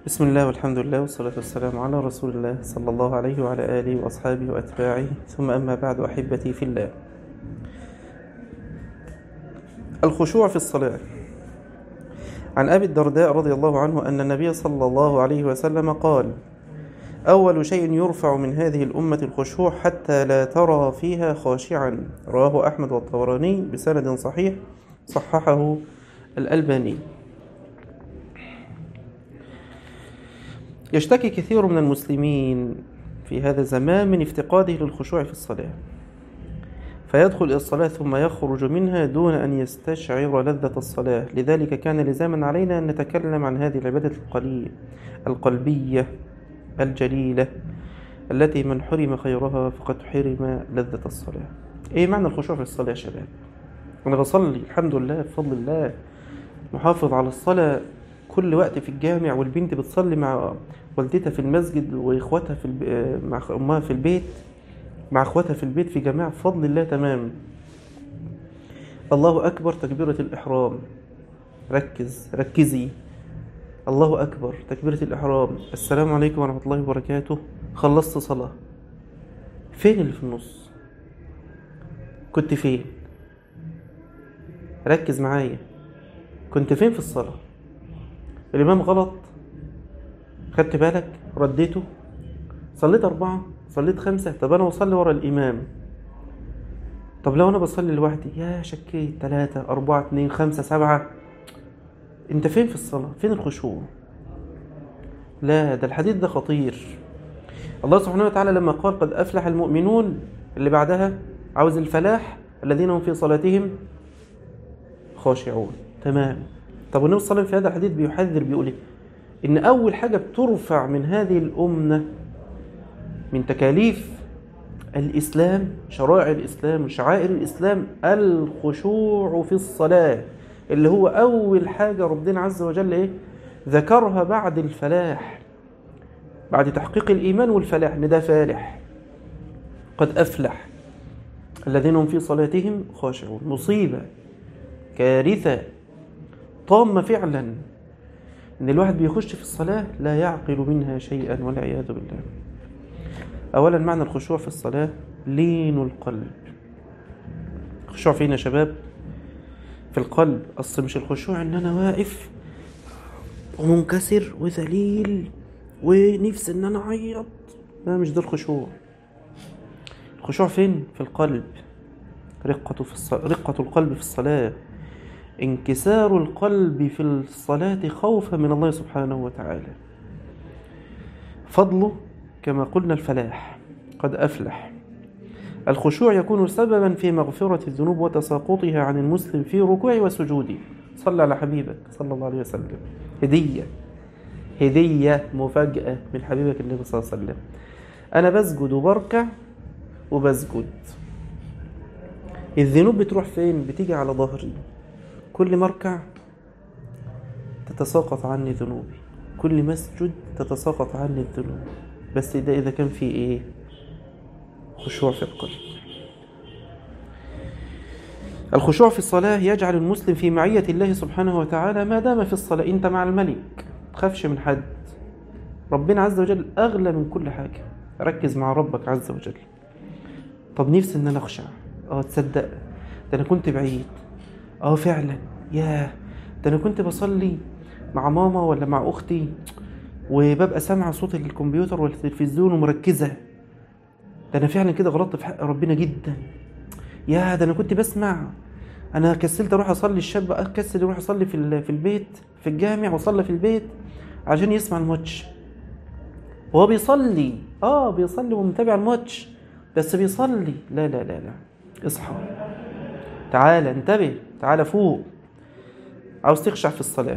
بسم الله والحمد لله والصلاة والسلام على رسول الله صلى الله عليه وعلى آله وأصحابه وأتباعه ثم أما بعد أحبتي في الله الخشوع في الصلاة عن أبي الدرداء رضي الله عنه أن النبي صلى الله عليه وسلم قال أول شيء يرفع من هذه الأمة الخشوع حتى لا ترى فيها خاشعا رواه أحمد والطبراني بسند صحيح صححه الألباني يشتكي كثير من المسلمين في هذا الزمان من افتقاده للخشوع في الصلاة فيدخل إلى الصلاة ثم يخرج منها دون أن يستشعر لذة الصلاة لذلك كان لزاما علينا أن نتكلم عن هذه العبادة القليل القلبية الجليلة التي من حرم خيرها فقد حرم لذة الصلاة إيه معنى الخشوع في الصلاة يا شباب أنا بصلي الحمد لله بفضل الله محافظ على الصلاة كل وقت في الجامع والبنت بتصلي مع والدتها في المسجد واخواتها في الب... مع امها في البيت مع اخواتها في البيت في جماعة بفضل الله تمام الله اكبر تكبيرة الاحرام ركز ركزي الله اكبر تكبيرة الاحرام السلام عليكم ورحمة الله وبركاته خلصت صلاة فين اللي في النص كنت فين ركز معايا كنت فين في الصلاه الإمام غلط خدت بالك رديته صليت أربعة صليت خمسة طب أنا بصلي ورا الإمام طب لو أنا بصلي لوحدي يا شكيت تلاتة أربعة اتنين خمسة سبعة أنت فين في الصلاة فين الخشوع لا ده الحديث ده خطير الله سبحانه وتعالى لما قال قد أفلح المؤمنون اللي بعدها عاوز الفلاح الذين هم في صلاتهم خاشعون تمام طب والنبي صلى الله عليه وسلم في هذا الحديث بيحذر بيقول ايه؟ ان اول حاجه بترفع من هذه الامه من تكاليف الاسلام شرائع الاسلام وشعائر الاسلام الخشوع في الصلاه اللي هو اول حاجه ربنا عز وجل ايه ذكرها بعد الفلاح بعد تحقيق الايمان والفلاح ان ده فالح قد افلح الذين هم في صلاتهم خاشعون مصيبه كارثه طامة فعلا إن الواحد بيخش في الصلاة لا يعقل منها شيئا والعياذ بالله أولا معنى الخشوع في الصلاة لين القلب الخشوع فين يا شباب في القلب أصل مش الخشوع إن أنا واقف ومنكسر وذليل ونفسي إن أنا أعيط لا مش ده الخشوع الخشوع فين في القلب رقة في الصلاة رقة القلب في الصلاة انكسار القلب في الصلاة خوفا من الله سبحانه وتعالى فضله كما قلنا الفلاح قد أفلح الخشوع يكون سببا في مغفرة الذنوب وتساقطها عن المسلم في ركوعه وسجوده صلى على حبيبك صلى الله عليه وسلم هدية هدية مفاجأة من حبيبك النبي صلى الله عليه وسلم أنا بسجد وبركع وبسجد الذنوب بتروح فين بتيجي على ظهري كل مركع تتساقط عني ذنوبي كل مسجد تتساقط عني الذنوب بس ده إذا كان في إيه خشوع في القلب الخشوع في الصلاة يجعل المسلم في معية الله سبحانه وتعالى ما دام في الصلاة أنت مع الملك تخافش من حد ربنا عز وجل أغلى من كل حاجة ركز مع ربك عز وجل طب نفسي إن أنا أخشع أه تصدق ده أنا كنت بعيد اه فعلا ياه ده انا كنت بصلي مع ماما ولا مع اختي وببقى سامعه صوت الكمبيوتر والتلفزيون ومركزه ده انا فعلا كده غلطت في حق ربنا جدا يا ده انا كنت بسمع انا كسلت اروح اصلي الشاب اكسل يروح اصلي في في البيت في الجامع واصلي في البيت عشان يسمع الماتش هو بيصلي اه بيصلي ومتابع الماتش بس بيصلي لا لا لا لا اصحى تعالى انتبه تعالى فوق عاوز تخشع في الصلاة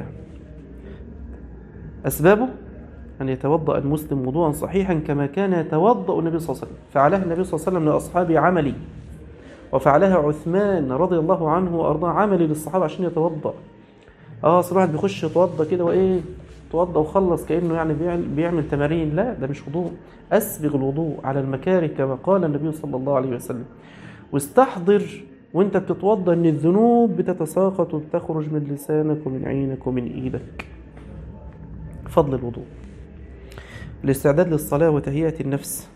أسبابه أن يتوضأ المسلم وضوءا صحيحا كما كان يتوضأ النبي صلى الله عليه وسلم فعلها النبي صلى الله عليه وسلم لأصحاب عملي وفعلها عثمان رضي الله عنه وأرضاه عملي للصحابة عشان يتوضأ اه أصل الواحد بيخش يتوضأ كده وإيه توضأ وخلص كأنه يعني بيعمل تمارين لا ده مش وضوء أسبغ الوضوء على المكاره كما قال النبي صلى الله عليه وسلم واستحضر وانت بتتوضى ان الذنوب بتتساقط وبتخرج من لسانك ومن عينك ومن ايدك فضل الوضوء الاستعداد للصلاة وتهيئة النفس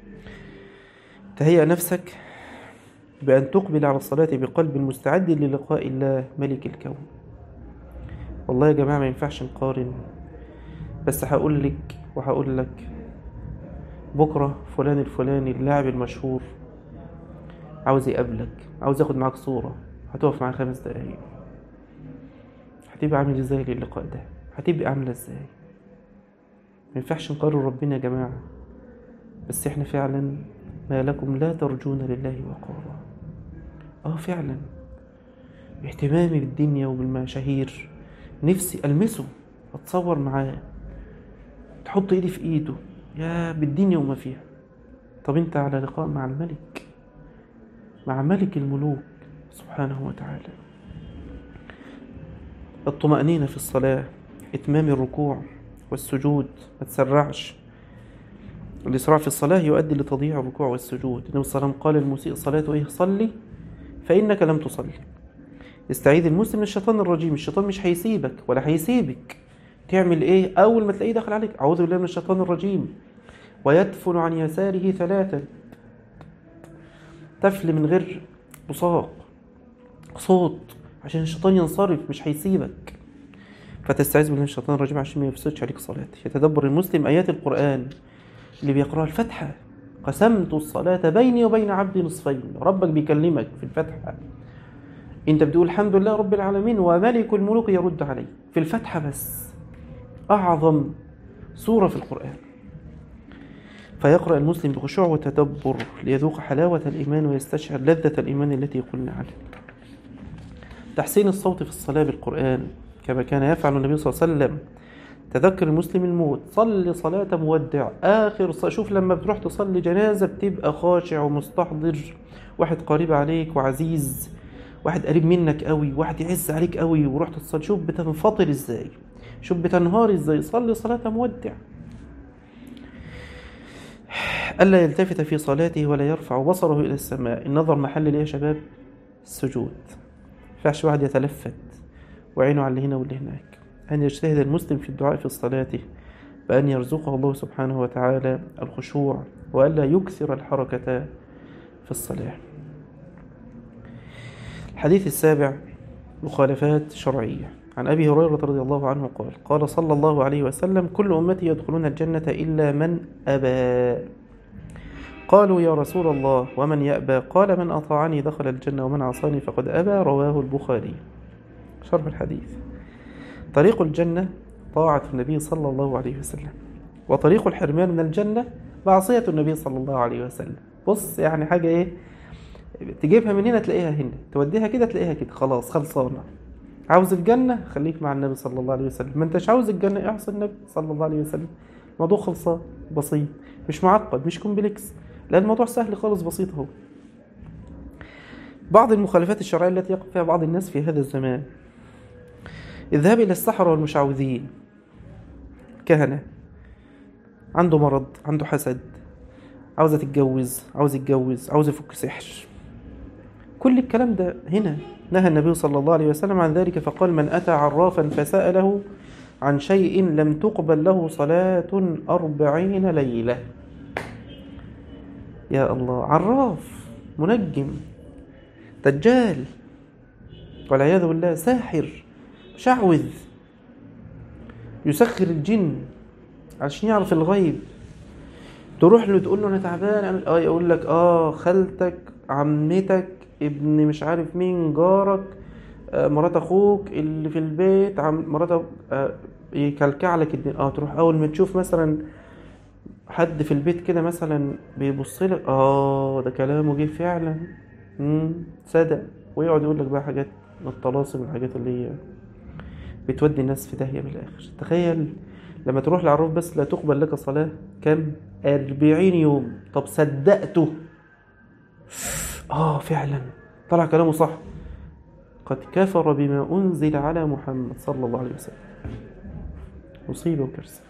تهيئ نفسك بأن تقبل على الصلاة بقلب مستعد للقاء الله ملك الكون والله يا جماعة ما ينفعش نقارن بس هقول لك وهقول لك بكرة فلان الفلاني اللاعب المشهور عاوز يقابلك عاوز ياخد معاك صورة هتقف معاه خمس دقايق هتبقى عامل ازاي للقاء ده هتبقى عاملة ازاي ما ينفعش نقارن ربنا يا جماعة بس احنا فعلا ما لكم لا ترجون لله وقارا اه فعلا اهتمامي بالدنيا وبالمشاهير نفسي المسه اتصور معاه تحط ايدي في ايده يا بالدنيا وما فيها طب انت على لقاء مع الملك مع ملك الملوك سبحانه وتعالى الطمأنينة في الصلاة إتمام الركوع والسجود ما تسرعش الإسراع في الصلاة يؤدي لتضييع الركوع والسجود النبي صلى الله عليه وسلم قال المسيء صلاته إيه صلي فإنك لم تصلي استعيذ المسلم من الشيطان الرجيم الشيطان مش هيسيبك ولا هيسيبك تعمل إيه أول ما تلاقيه دخل عليك أعوذ بالله من الشيطان الرجيم ويدفن عن يساره ثلاثا تفل من غير بصاق صوت عشان الشيطان ينصرف مش هيسيبك فتستعيذ بالله من الشيطان الرجيم عشان ما يفسدش عليك صلاتك يتدبر المسلم آيات القرآن اللي بيقرأها الفاتحة قسمت الصلاة بيني وبين عبدي نصفين ربك بيكلمك في الفاتحة انت بتقول الحمد لله رب العالمين وملك الملوك يرد علي في الفاتحة بس أعظم سورة في القرآن فيقرأ المسلم بخشوع وتدبر ليذوق حلاوة الإيمان ويستشعر لذة الإيمان التي قلنا عنها تحسين الصوت في الصلاة بالقرآن كما كان يفعل النبي صلى الله عليه وسلم تذكر المسلم الموت صل صلاة مودع آخر ص... شوف لما بتروح تصلي جنازة بتبقى خاشع ومستحضر واحد قريب عليك وعزيز واحد قريب منك قوي واحد يعز عليك قوي ورحت تصلي شوف بتنفطر ازاي شوف بتنهار ازاي صلي صلاة مودع ألا يلتفت في صلاته ولا يرفع بصره إلى السماء النظر محل ليه يا شباب السجود ينفعش واحد يتلفت وعينه على اللي هنا واللي هناك أن يجتهد المسلم في الدعاء في الصلاة بأن يرزقه الله سبحانه وتعالى الخشوع وألا يكثر الحركة في الصلاة الحديث السابع مخالفات شرعية عن أبي هريرة رضي الله عنه قال قال صلى الله عليه وسلم كل أمتي يدخلون الجنة إلا من أبى قالوا يا رسول الله ومن يأبى قال من أطاعني دخل الجنة ومن عصاني فقد أبى رواه البخاري شرح الحديث طريق الجنة طاعة النبي صلى الله عليه وسلم وطريق الحرمان من الجنة معصية النبي صلى الله عليه وسلم بص يعني حاجة إيه تجيبها من هنا تلاقيها هنا توديها كده تلاقيها كده خلاص خلصانة عاوز الجنة خليك مع النبي صلى الله عليه وسلم ما انتش عاوز الجنة اعصي النبي صلى الله عليه وسلم الموضوع خلصان بسيط مش معقد مش كومبلكس لا الموضوع سهل خالص بسيط اهو بعض المخالفات الشرعية التي يقع فيها بعض الناس في هذا الزمان الذهاب إلى السحرة والمشعوذين كهنة عنده مرض عنده حسد عاوزة تتجوز عاوز يتجوز عاوز يفك سحر كل الكلام ده هنا نهى النبي صلى الله عليه وسلم عن ذلك فقال من أتى عرافا فسأله عن شيء لم تقبل له صلاة أربعين ليلة يا الله عراف منجم دجال والعياذ بالله ساحر شعوذ يسخر الجن عشان يعرف الغيب تروح له تقول له انا تعبان اه يقول لك اه خالتك عمتك ابن مش عارف مين جارك آه مرات اخوك اللي في البيت عم مرات آه يكلكع لك الدنيا اه تروح اول ما تشوف مثلا حد في البيت كده مثلا بيبص لك اه ده كلامه جه فعلا امم صدق ويقعد يقول لك بقى حاجات من الطلاسم والحاجات اللي هي بتودي الناس في داهيه بالاخر تخيل لما تروح لعروف بس لا تقبل لك صلاه كم أربعين يوم طب صدقته اه فعلا طلع كلامه صح قد كفر بما أنزل على محمد صلى الله عليه وسلم مصيبة وكارثة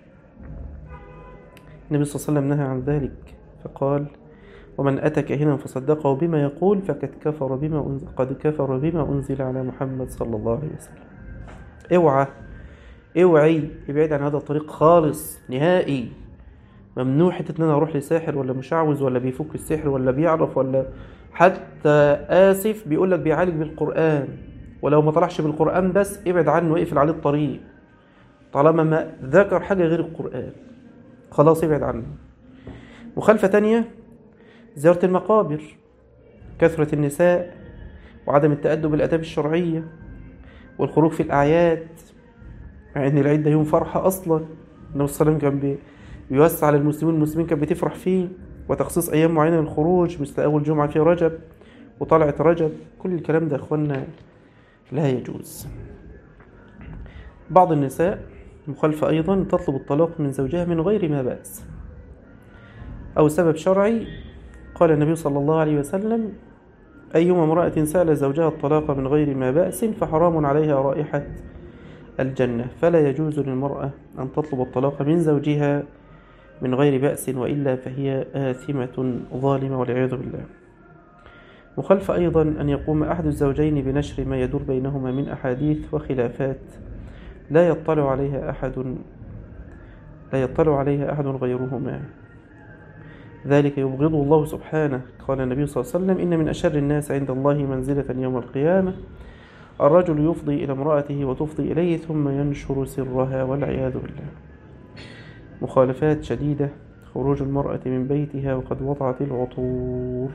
النبي صلى الله عليه وسلم نهى عن ذلك فقال ومن أتى كاهنا فصدقه بما يقول فقد كفر بما أنزل قد كفر بما أنزل على محمد صلى الله عليه وسلم اوعى اوعي ابعد عن هذا الطريق خالص نهائي ممنوع حتة ان انا اروح لساحر ولا مشعوذ ولا بيفك السحر ولا بيعرف ولا حتى اسف بيقول لك بيعالج بالقرآن ولو ما طلعش بالقرآن بس ابعد عنه اقفل عليه الطريق طالما ما ذكر حاجة غير القرآن خلاص ابعد عنه مخالفة تانية زيارة المقابر كثرة النساء وعدم التأدب بالآداب الشرعية والخروج في الأعياد مع إن العيد ده يوم فرحة أصلا النبي صلى الله عليه وسلم كان بي- بيوسع على المسلمين المسلمين كانت بتفرح فيه وتخصيص أيام معينة للخروج مثل أول جمعة في رجب وطلعة رجب كل الكلام ده يا إخوانا لا يجوز بعض النساء مخالفة أيضا تطلب الطلاق من زوجها من غير ما بأس أو سبب شرعي قال النبي صلى الله عليه وسلم أيما امرأة سأل زوجها الطلاق من غير ما بأس فحرام عليها رائحة الجنة فلا يجوز للمرأة أن تطلب الطلاق من زوجها من غير بأس وإلا فهي آثمة ظالمة والعياذ بالله مخالفة أيضا أن يقوم أحد الزوجين بنشر ما يدور بينهما من أحاديث وخلافات لا يطلع عليها أحد لا يطلع عليها أحد غيرهما ذلك يبغض الله سبحانه قال النبي صلى الله عليه وسلم إن من أشر الناس عند الله منزلة يوم القيامة الرجل يفضي إلى امرأته وتفضي إليه ثم ينشر سرها والعياذ بالله مخالفات شديدة خروج المرأة من بيتها وقد وضعت العطور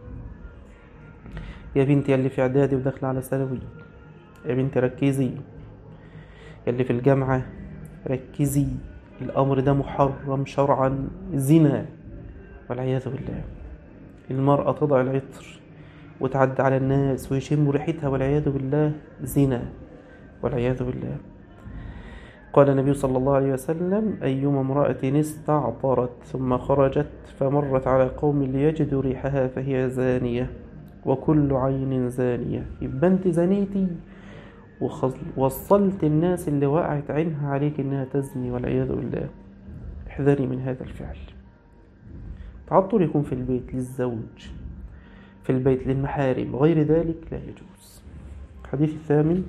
يا بنتي اللي في إعدادي وداخلة على ثانوي يا بنتي ركزي اللي في الجامعة ركزي الأمر ده محرم شرعا زنا والعياذ بالله المرأة تضع العطر وتعدي على الناس ويشموا ريحتها والعياذ بالله زنا والعياذ بالله قال النبي صلى الله عليه وسلم أيما امرأة استعطرت ثم خرجت فمرت على قوم ليجدوا ريحها فهي زانية وكل عين زانية يبقى انت زنيتي وخص- وصلت الناس اللي وقعت عينها عليك انها تزني والعياذ بالله احذري من هذا الفعل تعطر يكون في البيت للزوج في البيت للمحارم غير ذلك لا يجوز الحديث الثامن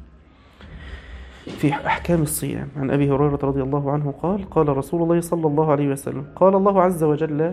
في أحكام الصيام عن أبي هريرة رضي الله عنه قال قال رسول الله صلى الله عليه وسلم قال الله عز وجل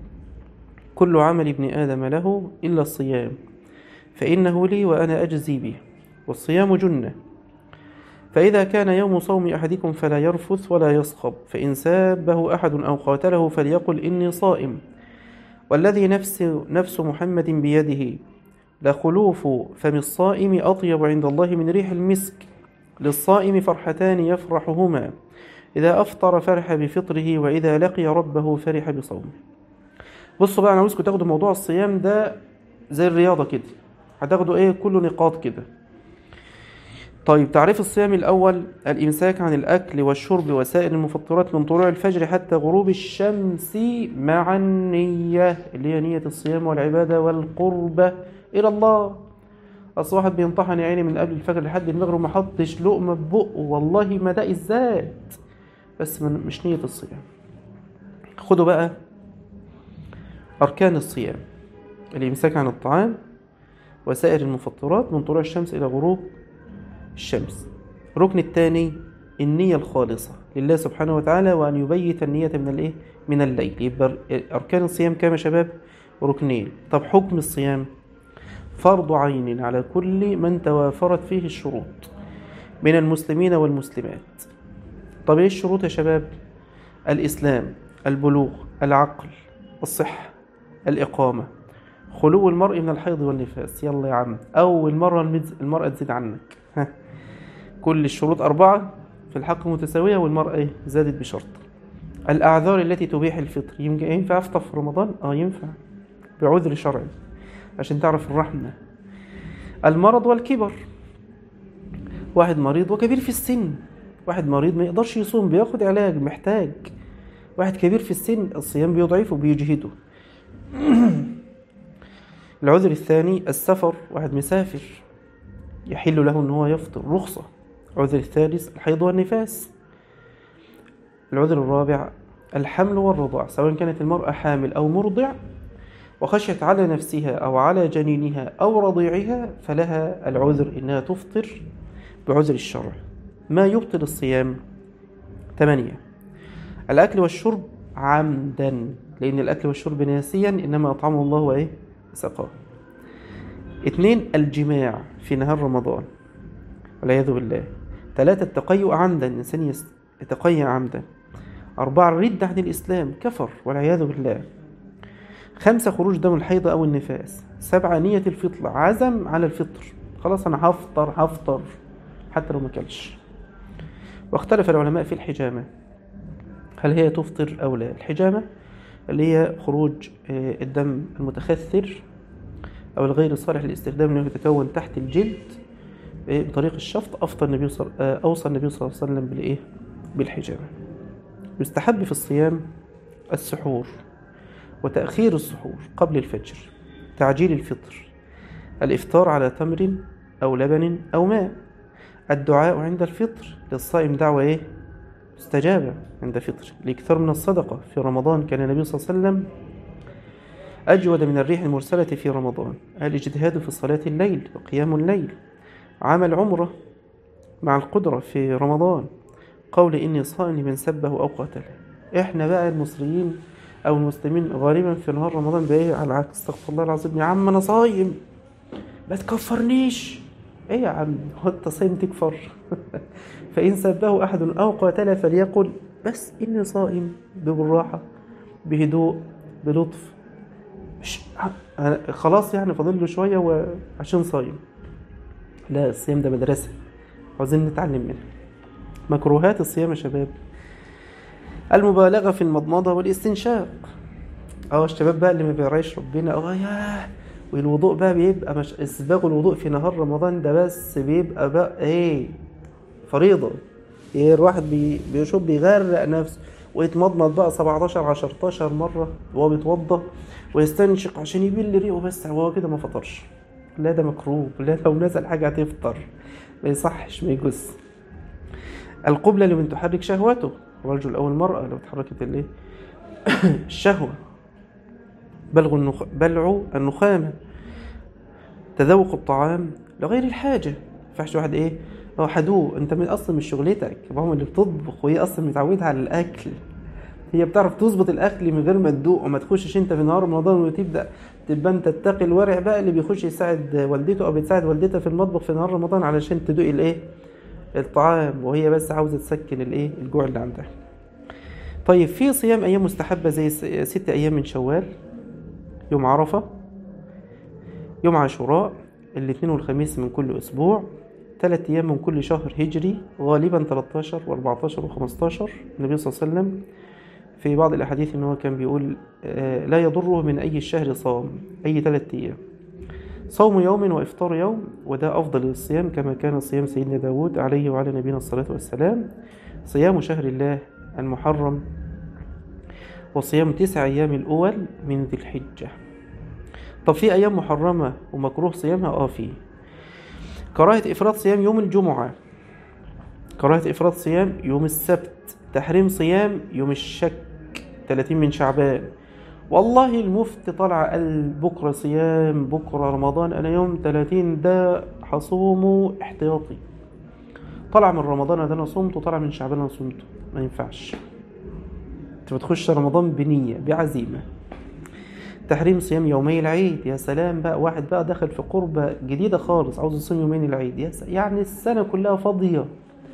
كل عمل ابن آدم له إلا الصيام فإنه لي وأنا أجزي به والصيام جنة فإذا كان يوم صوم أحدكم فلا يرفث ولا يصخب فإن سابه أحد أو قاتله فليقل إني صائم والذي نفس نفس محمد بيده لخلوف فم الصائم أطيب عند الله من ريح المسك للصائم فرحتان يفرحهما إذا أفطر فرح بفطره وإذا لقي ربه فرح بصومه بصوا بقى أنا عاوزكم تاخدوا موضوع الصيام ده زي الرياضة كده هتاخدوا إيه كله نقاط كده طيب تعريف الصيام الأول الإمساك عن الأكل والشرب وسائر المفطرات من طلوع الفجر حتى غروب الشمس مع النية اللي هي نية الصيام والعبادة والقربة إلى الله أصل واحد بينطحن يا عيني من قبل الفجر لحد المغرب ما حطش لقمة ببقه والله ما ده الذات بس من مش نية الصيام خدوا بقى أركان الصيام الإمساك عن الطعام وسائر المفطرات من طلوع الشمس إلى غروب الشمس الركن الثاني النية الخالصة لله سبحانه وتعالى وأن يبيت النية من الإيه؟ من الليل يبقى أركان الصيام كام يا شباب؟ ركنين طب حكم الصيام فرض عين على كل من توافرت فيه الشروط من المسلمين والمسلمات طب ايه الشروط يا شباب الإسلام البلوغ العقل الصحة الإقامة خلو المرء من الحيض والنفاس يلا يا عم أول مرة المز- المرأة تزيد عنك ها. كل الشروط أربعة في الحق متساوية والمرأة إيه؟ زادت بشرط الأعذار التي تبيح الفطر يمكن ينفع أفطر في رمضان؟ آه ينفع بعذر شرعي عشان تعرف الرحمة المرض والكبر واحد مريض وكبير في السن واحد مريض ما يقدرش يصوم بياخد علاج محتاج واحد كبير في السن الصيام بيضعفه بيجهده العذر الثاني السفر واحد مسافر يحل له ان هو يفطر رخصة العذر الثالث الحيض والنفاس العذر الرابع الحمل والرضاع سواء كانت المرأة حامل أو مرضع وخشيت على نفسها أو على جنينها أو رضيعها فلها العذر إنها تفطر بعذر الشرع ما يبطل الصيام ثمانية الأكل والشرب عمدا لأن الأكل والشرب ناسيا إنما أطعمه الله وإيه سقاه اثنين الجماع في نهار رمضان والعياذ بالله ثلاثة التقيؤ عمدا الإنسان يتقيأ عمدا أربعة الرد عن الإسلام كفر والعياذ بالله خمسة خروج دم الحيض أو النفاس سبعة نية الفطر عزم على الفطر خلاص أنا هفطر هفطر حتى لو ما كلش واختلف العلماء في الحجامة هل هي تفطر أو لا الحجامة اللي هي خروج الدم المتخثر أو الغير الصالح للاستخدام أنه يتكون تحت الجلد بطريق الشفط أفطر النبي صل... أوصى النبي صلى الله عليه وسلم بالإيه؟ بالحجامة يستحب في الصيام السحور وتأخير السحور قبل الفجر تعجيل الفطر الإفطار على تمر أو لبن أو ماء الدعاء عند الفطر للصائم دعوة إيه؟ مستجابة عند فطر الإكثار من الصدقة في رمضان كان النبي صلى الله عليه وسلم أجود من الريح المرسلة في رمضان الاجتهاد في صلاة الليل وقيام الليل عمل عمرة مع القدرة في رمضان قول إني صائم من سبه أو قتله إحنا بقى المصريين أو المسلمين غالبا في نهار رمضان بإيه على العكس استغفر الله العظيم يا عم أنا صايم ما تكفرنيش إيه يا عم هو أنت صايم تكفر فإن سبه أحد أو قاتل فليقل بس إني صائم بالراحة بهدوء بلطف مش خلاص يعني فاضل له شوية وعشان صايم لا الصيام ده مدرسة عاوزين نتعلم منها مكروهات الصيام يا شباب المبالغة في المضمضة والاستنشاق اه الشباب بقى اللي ما بيراعيش ربنا اه ياه والوضوء بقى بيبقى مش اسباغ الوضوء في نهار رمضان ده بس بيبقى بقى ايه فريضة ايه الواحد بي بيشوف بيغرق نفسه ويتمضمض بقى 17 عشرتاشر مرة وهو بيتوضى ويستنشق عشان يبل ريقه بس هو كده ما فطرش لا ده مكروه لا لو نزل حاجة هتفطر ما يصحش ما يجوز القبلة لمن تحرك شهوته الرجل أو المرأة لو تحركت الايه الشهوة بلغ النخ... بلع النخامة تذوق الطعام لغير الحاجة فحش واحد ايه هو حدوه انت من اصلا مش شغلتك هم اللي بتطبخ وهي اصلا متعودة على الاكل هي بتعرف تظبط الاكل من غير ما تدوق وما تخشش انت في نهار رمضان وتبدا تبقى انت تتقي الورع بقى اللي بيخش يساعد والدته او بتساعد والدتها في المطبخ في نهار رمضان علشان تدوق الايه الطعام وهي بس عاوزه تسكن الايه الجوع اللي عندها طيب في صيام ايام مستحبه زي ست ايام من شوال يوم عرفه يوم عاشوراء الاثنين والخميس من كل اسبوع ثلاث ايام من كل شهر هجري غالبا 13 و14 و15 النبي صلى الله عليه وسلم في بعض الأحاديث إن هو كان بيقول لا يضره من أي الشهر صام أي ثلاثة أيام صوم يوم وإفطار يوم وده أفضل الصيام كما كان صيام سيدنا داود عليه وعلى نبينا الصلاة والسلام صيام شهر الله المحرم وصيام تسع أيام الأول من ذي الحجة طب في أيام محرمة ومكروه صيامها آه في كراهة إفراط صيام يوم الجمعة كراهة إفراط صيام يوم السبت تحريم صيام يوم الشك 30 من شعبان والله المفتي طلع قال بكرة صيام بكرة رمضان أنا يوم 30 ده هصومه احتياطي طلع من رمضان ده أنا صمته طلع من شعبان أنا صمته ما ينفعش أنت بتخش رمضان بنية بعزيمة تحريم صيام يومي العيد يا سلام بقى واحد بقى دخل في قربة جديدة خالص عاوز يصوم يومين العيد يا س... يعني السنة كلها فاضية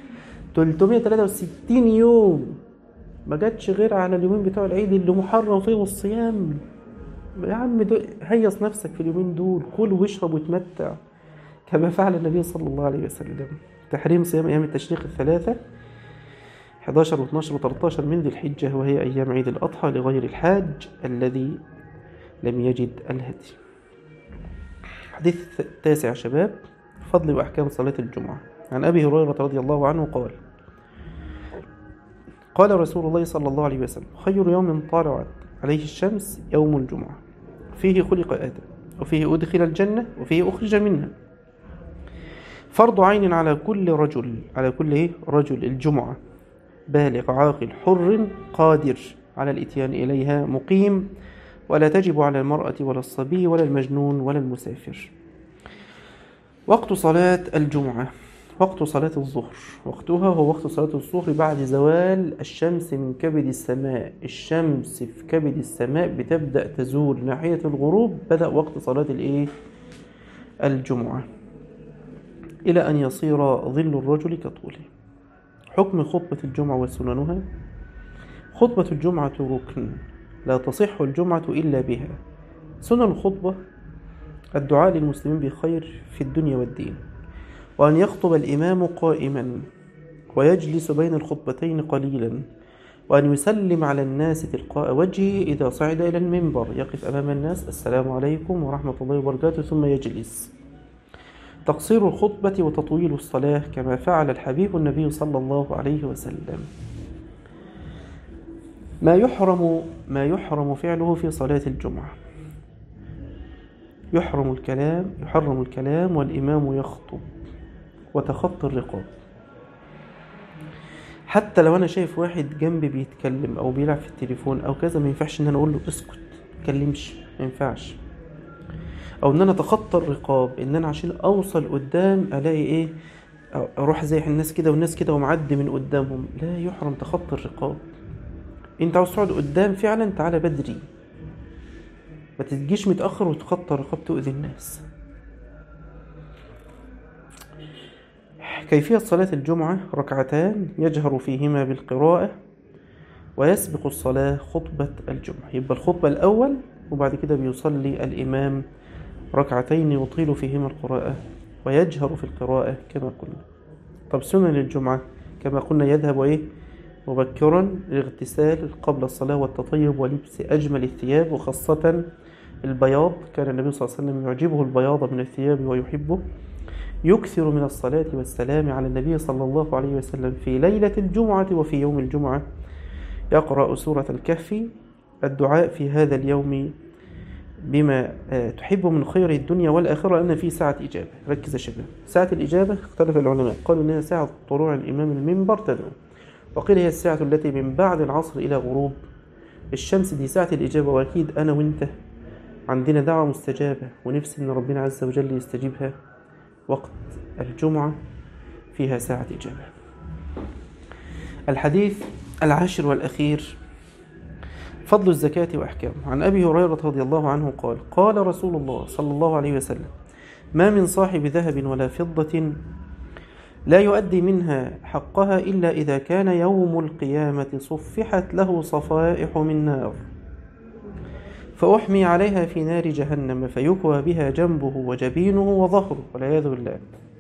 363 يوم ما جاتش غير على اليومين بتوع العيد اللي محرم فيه الصيام يا عم هيص نفسك في اليومين دول كل واشرب وتمتع كما فعل النبي صلى الله عليه وسلم تحريم صيام ايام التشريق الثلاثه 11 و12 و13 من ذي الحجه وهي ايام عيد الاضحى لغير الحاج الذي لم يجد الهدي حديث التاسع يا شباب فضل واحكام صلاه الجمعه عن ابي هريره رضي الله عنه قال قال رسول الله صلى الله عليه وسلم خير يوم طالعت عليه الشمس يوم الجمعة فيه خلق آدم وفيه أدخل الجنة وفيه أخرج منها فرض عين على كل رجل على كل إيه؟ رجل الجمعة بالغ عاقل حر قادر على الإتيان إليها مقيم ولا تجب على المرأة ولا الصبي ولا المجنون ولا المسافر وقت صلاة الجمعة وقت صلاة الظهر وقتها هو وقت صلاة الظهر بعد زوال الشمس من كبد السماء الشمس في كبد السماء بتبدأ تزول ناحية الغروب بدأ وقت صلاة الإيه؟ الجمعة إلى أن يصير ظل الرجل كطوله حكم خطبة الجمعة وسننها خطبة الجمعة ركن لا تصح الجمعة إلا بها سنن الخطبة الدعاء للمسلمين بخير في الدنيا والدين وأن يخطب الإمام قائما ويجلس بين الخطبتين قليلا وأن يسلم على الناس تلقاء وجهه إذا صعد إلى المنبر يقف أمام الناس السلام عليكم ورحمة الله وبركاته ثم يجلس تقصير الخطبة وتطويل الصلاة كما فعل الحبيب النبي صلى الله عليه وسلم ما يحرم ما يحرم فعله في صلاة الجمعة يحرم الكلام يحرم الكلام والإمام يخطب وتخطي الرقاب حتى لو انا شايف واحد جنبي بيتكلم او بيلعب في التليفون او كذا ما ينفعش ان انا اقول له اسكت ما تكلمش ما ينفعش او ان انا اتخطى الرقاب ان انا عشان اوصل قدام الاقي ايه اروح زي الناس كده والناس كده ومعدي من قدامهم لا يحرم تخطي الرقاب انت عاوز تقعد قدام فعلا تعالى بدري ما تجيش متاخر وتخطى الرقاب تؤذي الناس كيفية صلاة الجمعة ركعتان يجهر فيهما بالقراءة ويسبق الصلاة خطبة الجمعة يبقى الخطبة الأول وبعد كده بيصلي الإمام ركعتين يطيل فيهما القراءة ويجهر في القراءة كما قلنا طب سنن الجمعة كما قلنا يذهب إيه مبكرا للاغتسال قبل الصلاة والتطيب ولبس أجمل الثياب وخاصة البياض كان النبي صلى الله عليه وسلم يعجبه البياض من الثياب ويحبه يكثر من الصلاة والسلام على النبي صلى الله عليه وسلم في ليلة الجمعة وفي يوم الجمعة يقرأ سورة الكهف الدعاء في هذا اليوم بما تحب من خير الدنيا والآخرة لأن في ساعة إجابة ركز يا شباب ساعة الإجابة اختلف العلماء قالوا إنها ساعة طلوع الإمام المنبر تدعو وقيل هي الساعة التي من بعد العصر إلى غروب الشمس دي ساعة الإجابة وأكيد أنا وإنت عندنا دعوة مستجابة ونفسي إن ربنا عز وجل يستجيبها وقت الجمعة فيها ساعة إجابة الحديث العاشر والأخير فضل الزكاة وأحكامه عن أبي هريرة رضي الله عنه قال قال رسول الله صلى الله عليه وسلم ما من صاحب ذهب ولا فضة لا يؤدي منها حقها إلا إذا كان يوم القيامة صفحت له صفائح من نار فأحمي عليها في نار جهنم فيكوى بها جنبه وجبينه وظهره والعياذ بالله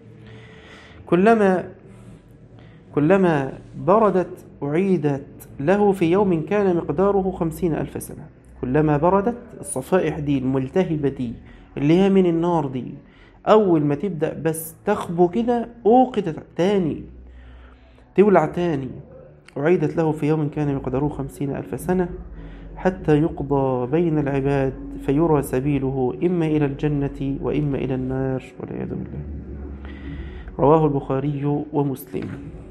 كلما كلما بردت أعيدت له في يوم كان مقداره خمسين ألف سنة كلما بردت الصفائح دي الملتهبة دي اللي هي من النار دي أول ما تبدأ بس تخبو كده أوقدت تاني تولع تاني أعيدت له في يوم كان مقداره خمسين ألف سنة حتى يقضى بين العباد فيرى سبيله إما إلى الجنة وإما إلى النار والعياذ بالله رواه البخاري ومسلم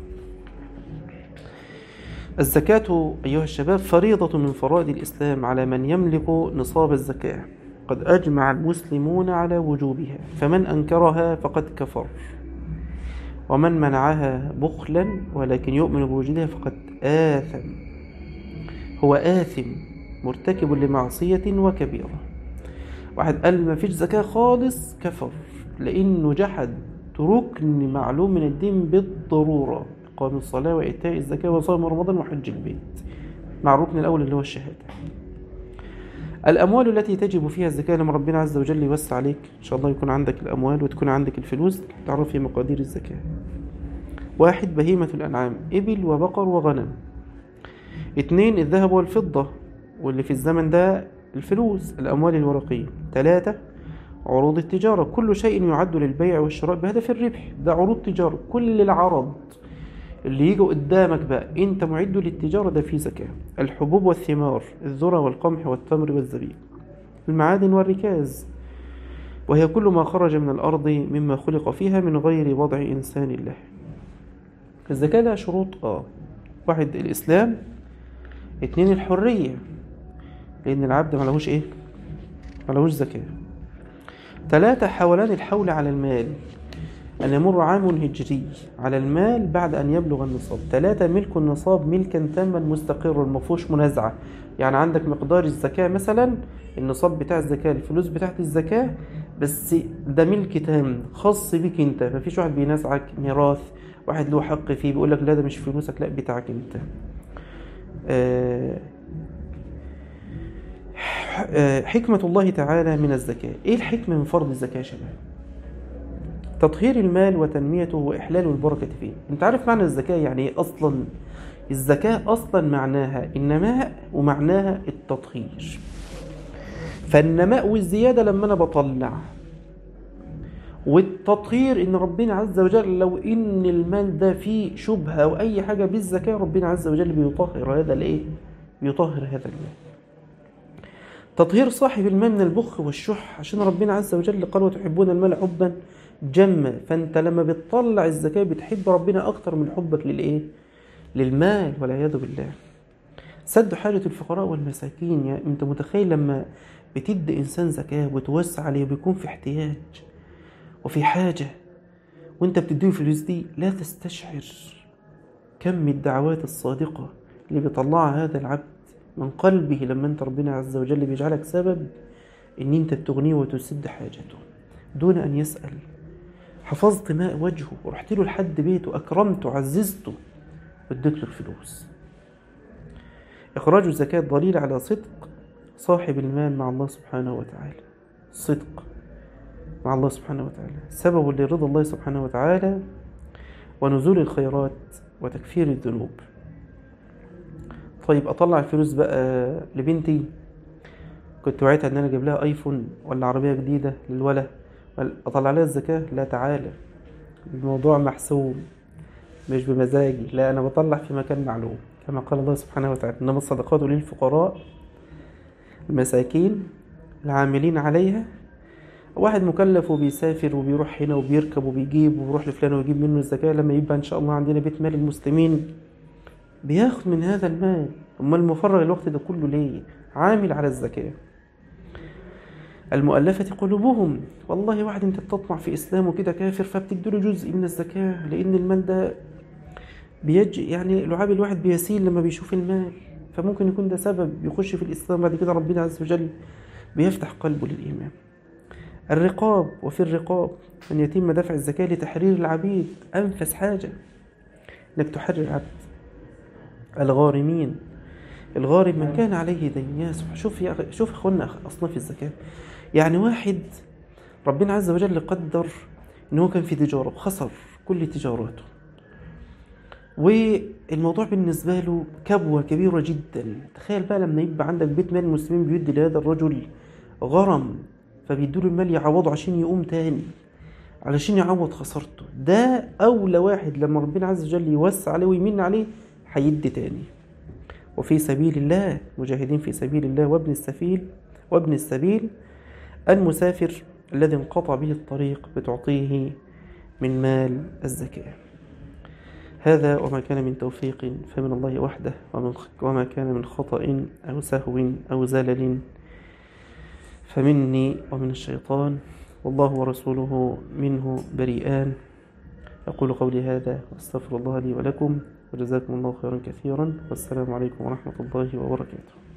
الزكاة أيها الشباب فريضة من فرائض الإسلام على من يملك نصاب الزكاة قد أجمع المسلمون على وجوبها فمن أنكرها فقد كفر ومن منعها بخلا ولكن يؤمن بوجودها فقد آثم هو آثم مرتكب لمعصية وكبيرة واحد قال ما فيش زكاة خالص كفر لأنه جحد ركن معلوم من الدين بالضرورة إقام الصلاة وإيتاء الزكاة وصوم رمضان وحج البيت مع الركن الأول اللي هو الشهادة الأموال التي تجب فيها الزكاة لما ربنا عز وجل يوسع عليك إن شاء الله يكون عندك الأموال وتكون عندك الفلوس تعرف في مقادير الزكاة واحد بهيمة الأنعام إبل وبقر وغنم اتنين الذهب والفضة واللي في الزمن ده الفلوس الأموال الورقية ثلاثة عروض التجارة كل شيء يعد للبيع والشراء بهدف الربح ده عروض تجارة كل العرض اللي يجي قدامك بقى انت معد للتجارة ده فيه زكاة الحبوب والثمار الذرة والقمح والتمر والزبيب المعادن والركاز وهي كل ما خرج من الأرض مما خلق فيها من غير وضع إنسان له الزكاة لها شروط اه واحد الإسلام اتنين الحرية لأن العبد ما لهوش إيه ما لهوش زكاة ثلاثة حولان الحول على المال أن يمر عام هجري على المال بعد أن يبلغ النصاب ثلاثة ملك النصاب ملكا تاما مستقرا ما فيهوش منازعة يعني عندك مقدار الزكاة مثلا النصاب بتاع الزكاة الفلوس بتاعت الزكاة بس ده ملك تام خاص بيك انت مفيش واحد بينازعك ميراث واحد له حق فيه بيقول لك لا ده مش فلوسك لا بتاعك انت آه آه، حكمة الله تعالى من الزكاة ايه الحكمة من فرض الزكاة يا شباب تطهير المال وتنميته وإحلال البركة فيه انت عارف معنى الزكاة يعني ايه اصلا الزكاة اصلا معناها النماء ومعناها التطهير فالنماء والزيادة لما انا بطلع والتطهير ان ربنا عز وجل لو ان المال ده فيه شبهة او اي حاجة بالزكاة ربنا عز وجل بيطهر هذا الايه بيطهر هذا المال تطهير صاحب المال من البخ والشح عشان ربنا عز وجل قال وتحبون المال حبا جما فانت لما بتطلع الزكاة بتحب ربنا اكتر من حبك للايه للمال والعياذ بالله سد حاجة الفقراء والمساكين يعني انت متخيل لما بتدي انسان زكاة وتوسع عليه وبيكون في احتياج وفي حاجة وانت بتديه فلوس دي لا تستشعر كم الدعوات الصادقة اللي بيطلعها هذا العبد من قلبه لما انت ربنا عز وجل بيجعلك سبب ان انت بتغنيه وتسد حاجته دون ان يسأل حفظت ماء وجهه ورحت له لحد بيته اكرمته عززته واديت له الفلوس اخراج الزكاة دليل على صدق صاحب المال مع الله سبحانه وتعالى صدق مع الله سبحانه وتعالى سبب لرضا الله سبحانه وتعالى ونزول الخيرات وتكفير الذنوب طيب اطلع الفلوس بقى لبنتي كنت وعيتها ان انا اجيب لها ايفون ولا عربيه جديده للولا اطلع لها الزكاه لا تعالى الموضوع محسوم مش بمزاجي لا انا بطلع في مكان معلوم كما قال الله سبحانه وتعالى انما الصدقات للفقراء المساكين العاملين عليها واحد مكلف وبيسافر وبيروح هنا وبيركب وبيجيب وبيروح لفلان ويجيب منه الزكاة لما يبقى إن شاء الله عندنا بيت مال المسلمين بياخد من هذا المال أمال المفرغ الوقت ده كله ليه عامل على الزكاة المؤلفة قلوبهم والله واحد انت بتطمع في اسلامه كده كافر فبتديله جزء من الزكاة لان المال ده بيج يعني لعاب الواحد بيسيل لما بيشوف المال فممكن يكون ده سبب يخش في الاسلام بعد كده ربنا عز وجل بيفتح قلبه للايمان الرقاب وفي الرقاب أن يتم دفع الزكاة لتحرير العبيد أنفس حاجة إنك تحرر العبد الغارمين الغارم من كان عليه دين يا سبحان شوف يا أخي شوف اخوانا اصناف الزكاه يعني واحد ربنا عز وجل قدر ان هو كان في تجاره وخسر كل تجاراته والموضوع بالنسبه له كبوه كبيره جدا تخيل بقى لما يبقى عندك بيت مال المسلمين بيدي لهذا الرجل غرم فبيدوا له المال يعوضه عشان يقوم تاني علشان يعوض خسارته ده اولى واحد لما ربنا عز وجل يوسع عليه ويمن عليه هيدي تاني وفي سبيل الله مجاهدين في سبيل الله وابن السبيل وابن السبيل المسافر الذي انقطع به الطريق بتعطيه من مال الزكاة هذا وما كان من توفيق فمن الله وحده ومن وما كان من خطأ أو سهو أو زلل فمني ومن الشيطان والله ورسوله منه بريئان أقول قولي هذا واستغفر الله لي ولكم وجزاكم الله خيرا كثيرا والسلام عليكم ورحمة الله وبركاته